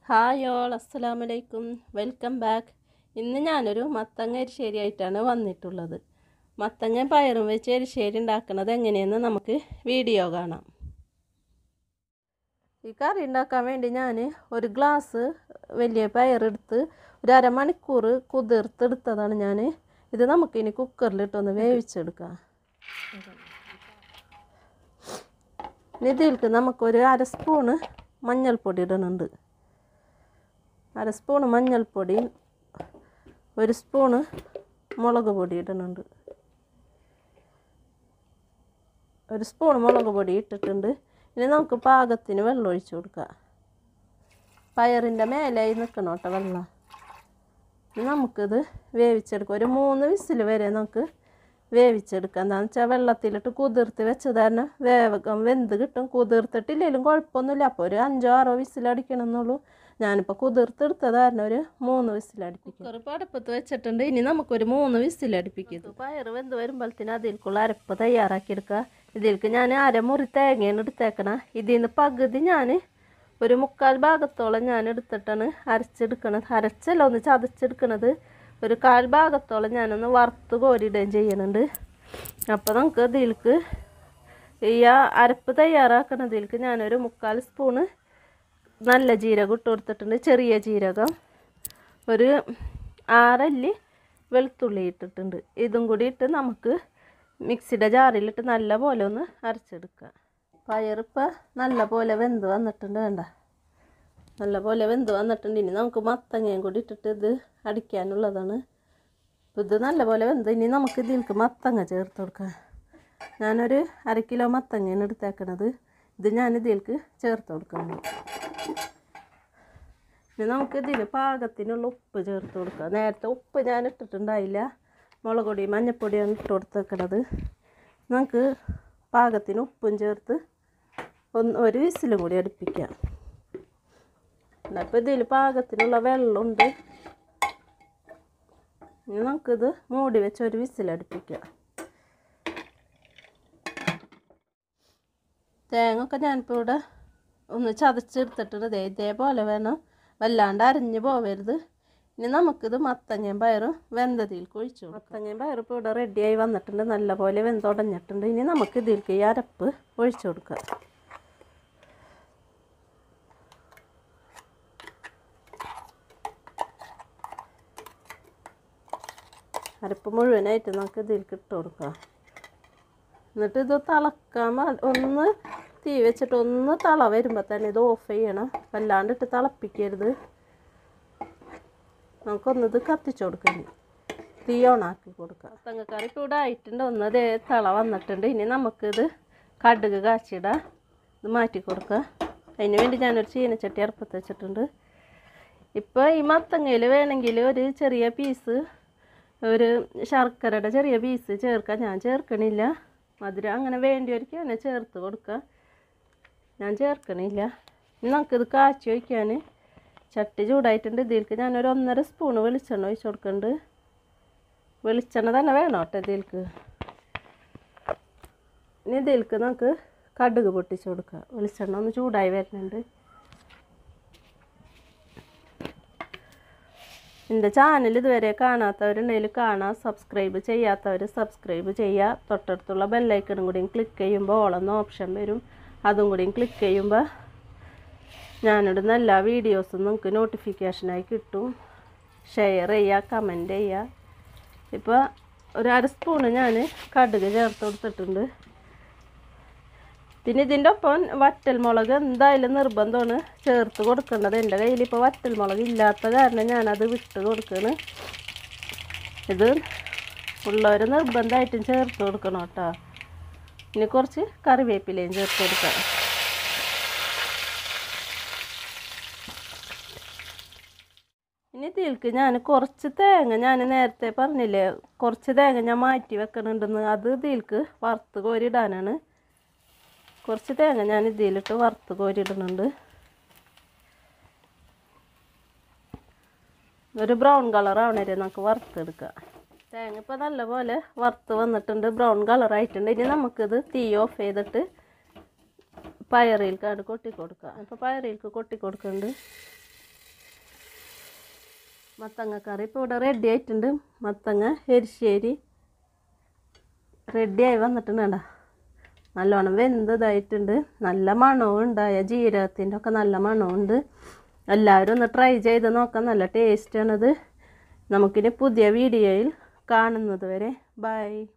hi all അസ്സലാമു അലൈക്കും welcome back ഇന്ന് ഞാനൊരു മത്തങ്ങ എരിശ്ശേരി ആയിട്ടാണ് വന്നിട്ടുള്ളത് മത്തങ്ങ പയറും വെച്ച് എരിശ്ശേരി ഉണ്ടാക്കുന്നത് എങ്ങനെയെന്ന് നമുക്ക് വീഡിയോ കാണാം ഈ കറി ഉണ്ടാക്കാൻ വേണ്ടി ഞാൻ ഒരു ഗ്ലാസ് വലിയ പയറെടുത്ത് ഒരു അരമണിക്കൂർ കുതിർത്തെടുത്തതാണ് ഞാൻ ഇത് നമുക്കിനി കുക്കറിലിട്ടൊന്ന് വേവിച്ചെടുക്കാം ഇനി ഇതിലേക്ക് നമുക്കൊരു അര സ്പൂണ് മഞ്ഞൾപ്പൊടി ഇടുന്നുണ്ട് അര സ്പൂണ് മഞ്ഞൾപ്പൊടി ഒരു സ്പൂണ് മുളക് പൊടി ഇടുന്നുണ്ട് ഒരു സ്പൂൺ മുളക് പൊടി ഇട്ടിട്ടുണ്ട് ഇനി നമുക്ക് പാകത്തിന് വെള്ളം ഒഴിച്ചു കൊടുക്കാം പയറിൻ്റെ മേലായി നിൽക്കണം കേട്ടോ വെള്ളം ഇനി നമുക്കിത് വേവിച്ചെടുക്കാം ഒരു മൂന്ന് വിസിൽ വരെ നമുക്ക് വേവിച്ചെടുക്കാം എന്താണെന്ന് വെച്ചാൽ വെള്ളത്തിലിട്ട് കുതിർത്ത് വെച്ചത് കാരണം വേവകം വെന്ത് കിട്ടും കുതിർത്തിട്ടില്ലെങ്കിലും കുഴപ്പമൊന്നുമില്ല അപ്പോൾ ഒരു അഞ്ചോ ആറോ വിസിലടിക്കണം എന്നുള്ളൂ ഞാനിപ്പോൾ കുതിർത്തെടുത്തത് കാരണം ഒരു മൂന്ന് വിസിലടിപ്പിക്കും കുക്കറിപ്പോൾ അടുപ്പത്ത് വെച്ചിട്ടുണ്ട് ഇനി നമുക്കൊരു മൂന്ന് വിസിലടിപ്പിക്കും പയർ വെന്ത് വരുമ്പോഴത്തേന് അതിലേക്കുള്ള അരപ്പ് തയ്യാറാക്കിയെടുക്കുക ഇതിലേക്ക് ഞാൻ അരമുറി തേങ്ങയാണ് എടുത്തേക്കണം ഇതിൽ നിന്ന് പകുതി ഞാൻ ഒരു മുക്കാൽ ഭാഗത്തോളം ഞാൻ എടുത്തിട്ടാണ് അരച്ചെടുക്കണത് അരച്ചല്ല ഒന്ന് ചതച്ചെടുക്കണത് ഒരു കാൽ ഭാഗത്തോളം ഞാനൊന്ന് വറുത്ത് കോരിടുകയും ചെയ്യുന്നുണ്ട് അപ്പോൾ നമുക്ക് ഇതിലേക്ക് ഈ ആ അരപ്പ് തയ്യാറാക്കണതിലേക്ക് ഞാനൊരു മുക്കാൽ സ്പൂണ് നല്ല ജീരകം ഇട്ട് കൊടുത്തിട്ടുണ്ട് ചെറിയ ജീരകം ഒരു ആറല്ലി വെളുത്തുള്ളി ഇട്ടിട്ടുണ്ട് ഇതും കൂടി ഇട്ട് നമുക്ക് മിക്സിയുടെ ജാറിലിട്ട് നല്ല പോലെ ഒന്ന് അരച്ചെടുക്കുക പയറിപ്പോൾ നല്ല പോലെ വെന്ത് വന്നിട്ടുണ്ട് വേണ്ട നല്ല പോലെ വെന്ത് വന്നിട്ടുണ്ട് ഇനി നമുക്ക് മത്തങ്ങയും കൂടി ഇട്ടിട്ട് ഇത് അടിക്കാനുള്ളതാണ് അപ്പോൾ ഇത് നല്ല പോലെ വെന്ത് ഇനി നമുക്ക് ഇതിലേക്ക് മത്തങ്ങ ചേർത്ത് കൊടുക്കാം ഞാനൊരു അര കിലോ മത്തങ്ങയാണ് എടുത്തേക്കണത് ഇത് ഞാൻ ഇതിലേക്ക് ചേർത്ത് കൊടുക്കുന്നുണ്ട് ഇനി നമുക്ക് ഇതിന് പാകത്തിനുള്ള ഉപ്പ് ചേർത്ത് കൊടുക്കാം നേരത്തെ ഉപ്പ് ഞാൻ ഇട്ടിട്ടുണ്ടായില്ല മുളക് പൊടി മഞ്ഞൾപ്പൊടിയാണ് ഇട്ട് കൊടുത്തേക്കണത് നമുക്ക് പാകത്തിന് ഉപ്പും ചേർത്ത് ഒന്ന് ഒരു വിസിലും കൂടി അടുപ്പിക്കാം അപ്പോൾ ഇതിൽ പാകത്തിനുള്ള വെള്ളമുണ്ട് ഇനി നമുക്കിത് മൂടി വെച്ച് ഒരു വിസിലടുപ്പിക്കാം തേങ്ങ ഒക്കെ ഞാനിപ്പോൾ ഇവിടെ ഒന്ന് ചതച്ചെടുത്തിട്ടുണ്ട് ദേ ഇതേപോലെ വേണം വല്ലാണ്ട് അരഞ്ഞു പോവരുത് ഇനി നമുക്കിത് മത്തങ്ങയും പയറും വെന്തതിൽ ഒഴിച്ചു മത്തങ്ങയും പയറും ഇപ്പോൾ ഇവിടെ റെഡിയായി വന്നിട്ടുണ്ട് നല്ലപോലെ വെന്തുടഞ്ഞിട്ടുണ്ട് ഇനി നമുക്ക് ഇതിലേക്ക് ഈ അരപ്പ് ഒഴിച്ചു കൊടുക്കാം അരപ്പ് മുഴുവനായിട്ട് നമുക്ക് ഇതിലേക്ക് ഇട്ട് കൊടുക്കാം എന്നിട്ട് ഇത് തിളക്കാൻ മ- ഒന്ന് തീ വെച്ചിട്ട് ഒന്ന് തള വരുമ്പോൾ തന്നെ ഇത് ഓഫ് ചെയ്യണം വല്ലാണ്ട് ഇട്ട് തിളപ്പിക്കരുത് നമുക്കൊന്ന് ഇത് കത്തിച്ചു കൊടുക്കാം തീ ഓണാക്കി കൊടുക്കാം തങ്ങക്കറി ഇപ്പോൾ ഇവിടെ ആയിട്ടുണ്ട് ഒന്ന് അതേ തള വന്നിട്ടുണ്ട് ഇനി നമുക്കിത് കടുക് കാച്ചിടാം ഇത് മാറ്റി കൊടുക്കുക അതിന് വേണ്ടി ഞാനൊരു ചീനച്ചട്ടി അടുപ്പത്ത് വെച്ചിട്ടുണ്ട് ഇപ്പോൾ ഈ മത്തങ്ങയിൽ വേണമെങ്കിൽ ഒരു ചെറിയ പീസ് ഒരു ശർക്കരയുടെ ചെറിയ പീസ് ചേർക്കാം ഞാൻ ചേർക്കണില്ല മധുരം അങ്ങനെ വേണ്ടിയവർക്ക് അങ്ങനെ ചേർത്ത് കൊടുക്കുക ഞാൻ ചേർക്കണില്ല ഇനി നമുക്കിത് കാച്ചി വയ്ക്കാൻ ചട്ടി ചൂടായിട്ടുണ്ട് ഇതിലേക്ക് ഞാനൊരു ഒന്നര സ്പൂണ് വെളിച്ചെണ്ണ ഒഴിച്ച് കൊടുക്കുന്നുണ്ട് വെളിച്ചെണ്ണ തന്നെ വേണം കേട്ടോ ഇതിലേക്ക് ഇനി ഇതിലേക്ക് നമുക്ക് കടുക് പൊട്ടിച്ച് കൊടുക്കുക വെളിച്ചെണ്ണ ഒന്ന് ചൂടായി വരുന്നുണ്ട് എൻ്റെ ചാനൽ ഇതുവരെ കാണാത്തവരുണ്ടെങ്കിൽ കാണാം സബ്സ്ക്രൈബ് ചെയ്യാത്തവർ സബ്സ്ക്രൈബ് ചെയ്യുക തൊട്ടടുത്തുള്ള ബെല്ലൈക്കണും കൂടിയും ക്ലിക്ക് ചെയ്യുമ്പോൾ ഓളെന്ന ഓപ്ഷൻ വരും അതും കൂടിയും ക്ലിക്ക് ചെയ്യുമ്പോൾ ഞാനിടുന്ന എല്ലാ വീഡിയോസും നിങ്ങൾക്ക് നോട്ടിഫിക്കേഷനായി കിട്ടും ഷെയർ ചെയ്യുക കമൻറ്റ് ചെയ്യുക ഇപ്പോൾ ഒരു അര സ്പൂണ് ഞാൻ കടുക് ചേർത്ത് കൊടുത്തിട്ടുണ്ട് പിന്നെ ഇതിൻ്റെ ഒപ്പം വറ്റൽ മുളക് എന്തായാലും നിർബന്ധമാണ് ചേർത്ത് കൊടുക്കേണ്ടത് എൻ്റെ കയ്യിൽ ഇപ്പോൾ വറ്റൽ മുളക് ഇല്ലാത്ത കാരണം ഞാനത് വിട്ട് കൊടുക്കുകയാണ് ഇത് ഉള്ളവർ നിർബന്ധമായിട്ടും ചേർത്ത് കൊടുക്കണം കേട്ടോ ഇനി കുറച്ച് കറിവേപ്പിലയും ചേർത്ത് കൊടുക്കാം ഇനി ഇതിലേക്ക് ഞാൻ കുറച്ച് തേങ്ങ ഞാൻ നേരത്തെ പറഞ്ഞില്ലേ കുറച്ച് തേങ്ങ ഞാൻ മാറ്റി വെക്കണുണ്ടെന്ന് അത് ഇതിലേക്ക് വറുത്ത് കോരിടാനാണ് കുറച്ച് തേങ്ങ ഞാൻ ഇതിലിട്ട് വറുത്ത് കോരിയിടുന്നുണ്ട് ഒരു ബ്രൗൺ കളർ ആവണവരെ നമുക്ക് വറുത്തെടുക്കാം തേങ്ങ ഇപ്പോൾ നല്ലപോലെ വറുത്ത് വന്നിട്ടുണ്ട് ബ്രൗൺ കളർ ആയിട്ടുണ്ട് ഇനി നമുക്കിത് തീ ഓഫ് ചെയ്തിട്ട് പയറിൽക്കാണ് കൊട്ടി കൊടുക്കുക അപ്പോൾ പയറിൽക്ക് കൊട്ടി കൊടുക്കുന്നുണ്ട് മത്തങ്ങ കറി ഇപ്പോൾ ഇവിടെ റെഡി ആയിട്ടുണ്ട് മത്തങ്ങ എരിശ്ശേരി റെഡിയായി വന്നിട്ടുണ്ട് കണ്ടോ നല്ലോണം വെന്തതായിട്ടുണ്ട് നല്ല മണവും ഉണ്ടായ ജീരകത്തിൻ്റെ ഒക്കെ നല്ല മണമുണ്ട് എല്ലാവരും ഒന്ന് ട്രൈ ചെയ്ത് നോക്കാം നല്ല ടേസ്റ്റാണത് നമുക്കിനി പുതിയ വീഡിയോയിൽ കാണുന്നത് വരെ ബൈ